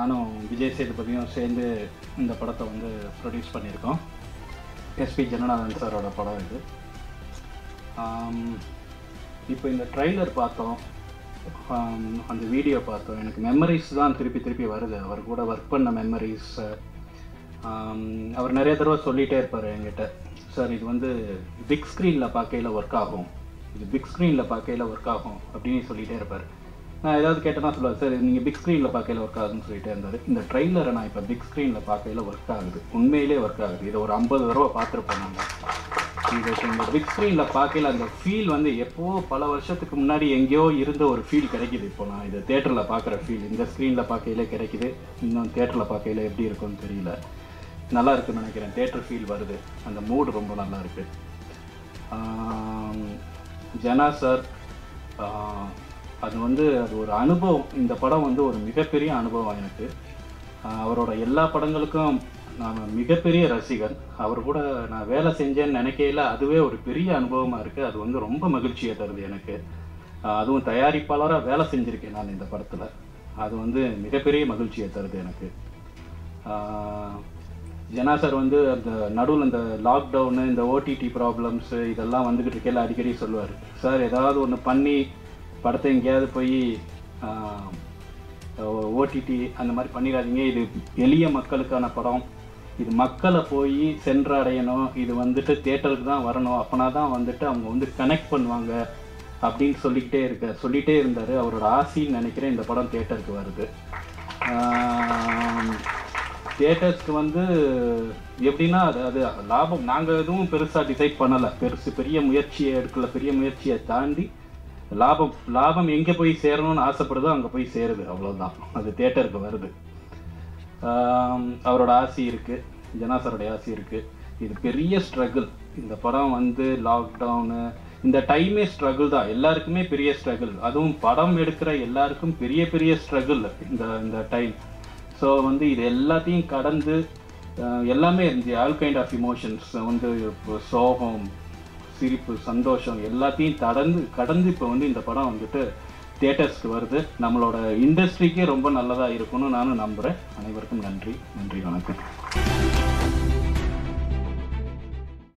நானும் விஜய் சேதுபதியும் சேர்ந்து இந்த படத்தை வந்து ப்ரொடியூஸ் பண்ணியிருக்கோம் எஸ்பி ஜனநாதன் சாரோட படம் இது ஆம், இப்போ இந்த ட்ரைலர் பார்த்தோம் ஆம், அந்த வீடியோ பார்த்தோம் எனக்கு மெமரிஸ் தான் திருப்பி திருப்பி வருது அவர் கூட ஒர்க் பண்ண மெமரிஸ் அவர் நிறைய தடவை சொல்லிகிட்டே இருப்பார் என்கிட்ட சார் இது வந்து பிக் ஸ்க்ரீனில் பார்க்கையில் ஒர்க் ஆகும் இது பிக் ஸ்க்ரீனில் பார்க்கையில் ஒர்க் ஆகும் அப்படின்னு சொல்லிகிட்டே இருப்பார் நான் ஏதாவது கேட்டேன்னா சொல்லுவார் சார் நீங்கள் பிக் ஸ்க்ரீனில் பார்க்கையில் ஒர்க் ஆகுதுன்னு சொல்லிட்டே இருந்தார் இந்த ட்ரெய்லரை நான் இப்போ பிக் ஸ்க்ரீனில் பார்க்கையில் ஒர்க் ஆகுது உண்மையிலே ஒர்க் ஆகுது இதை ஒரு ஐம்பது தடவை பார்த்துருப்போம் நாங்கள் இந்த இந்த பிக் ஸ்க்ரீனில் பார்க்கையில அந்த ஃபீல் வந்து எப்போ பல வருஷத்துக்கு முன்னாடி எங்கேயோ இருந்த ஒரு ஃபீல் கிடைக்குது இப்போ நான் இதை தேட்டரில் பார்க்குற ஃபீல் இந்த ஸ்க்ரீனில் பார்க்கையில கிடைக்குது இன்னும் தேட்டரில் பார்க்கையில எப்படி இருக்கும்னு தெரியல நல்லா இருக்குன்னு நினைக்கிறேன் தேட்டர் ஃபீல் வருது அந்த மூடு ரொம்ப நல்லா இருக்கு ஆம், ஜனா சார் ஆஹ், அது வந்து அது ஒரு அனுபவம் இந்த படம் வந்து ஒரு மிகப்பெரிய அனுபவம் எனக்கு ஆஹ், அவரோட எல்லா படங்களுக்கும் நான் மிகப்பெரிய ரசிகன் அவர் கூட நான் வேலை செஞ்சேன்னு நினைக்கையில அதுவே ஒரு பெரிய அனுபவமாக இருக்குது அது வந்து ரொம்ப மகிழ்ச்சியை தருது எனக்கு ஆஹ், அதுவும் தயாரிப்பாளராக வேலை செஞ்சுருக்கேன் நான் இந்த படத்தில் அது வந்து மிகப்பெரிய மகிழ்ச்சியை தருது எனக்கு ஆஹ், ஜனா சார் வந்து அந்த நடுவில் இந்த லாக்டவுனு இந்த ஓடிடி ப்ராப்ளம்ஸ் இதெல்லாம் வந்துக்கிட்டு இருக்கையில அடிக்கடி சொல்லுவார் சார் ஏதாவது ஒன்று பண்ணி படத்தை எங்கேயாவது போய் ஓடிடி அந்த மாதிரி பண்ணிடாதீங்க இது எளிய மக்களுக்கான படம் இது மக்களை போய் சென்றடையணும் இது வந்துட்டு தேட்டருக்கு தான் வரணும் அப்போனா தான் வந்துட்டு அவங்க வந்து கனெக்ட் பண்ணுவாங்க அப்படின்னு சொல்லிக்கிட்டே இருக்க சொல்லிகிட்டே இருந்தார் அவரோட ஆசைன்னு நினைக்கிறேன் இந்த படம் தேட்டருக்கு வருது தியேட்டர்ஸ்க்கு வந்து எப்படின்னா அது அது லாபம் நாங்கள் எதுவும் பெருசாக டிசைட் பண்ணலை பெருசு பெரிய முயற்சியை எடுக்கல பெரிய முயற்சியை தாண்டி லாபம் லாபம் எங்கே போய் சேரணும்னு ஆசைப்படுதோ அங்கே போய் சேருது அவ்வளோதான் அது தியேட்டருக்கு வருது ஆம், அவரோட ஆசை இருக்குது ஜனாசரோடைய ஆசை இருக்குது இது பெரிய ஸ்ட்ரகிள் இந்த படம் வந்து லாக்டவுனு இந்த டைமே ஸ்ட்ரகிள் தான் எல்லாருக்குமே பெரிய ஸ்ட்ரகிள் அதுவும் படம் எடுக்கிற எல்லாருக்கும் பெரிய பெரிய ஸ்ட்ரகிள் இந்த இந்த டைம் ஸோ வந்து இது எல்லாத்தையும் கடந்து அஹ், எல்லாமே இந்த ஆல் கைண்ட் ஆஃப் இமோஷன்ஸ் வந்து இப்போ சோகம் சிரிப்பு சந்தோஷம் எல்லாத்தையும் கடந்து கடந்து இப்போ வந்து இந்த படம் வந்துட்டு தியேட்டர்ஸ்க்கு வருது நம்மளோட இண்டஸ்ட்ரிக்கே ரொம்ப நல்லதாக இருக்கும்னு நானும் நம்புகிறேன் அனைவருக்கும் நன்றி நன்றி வணக்கம்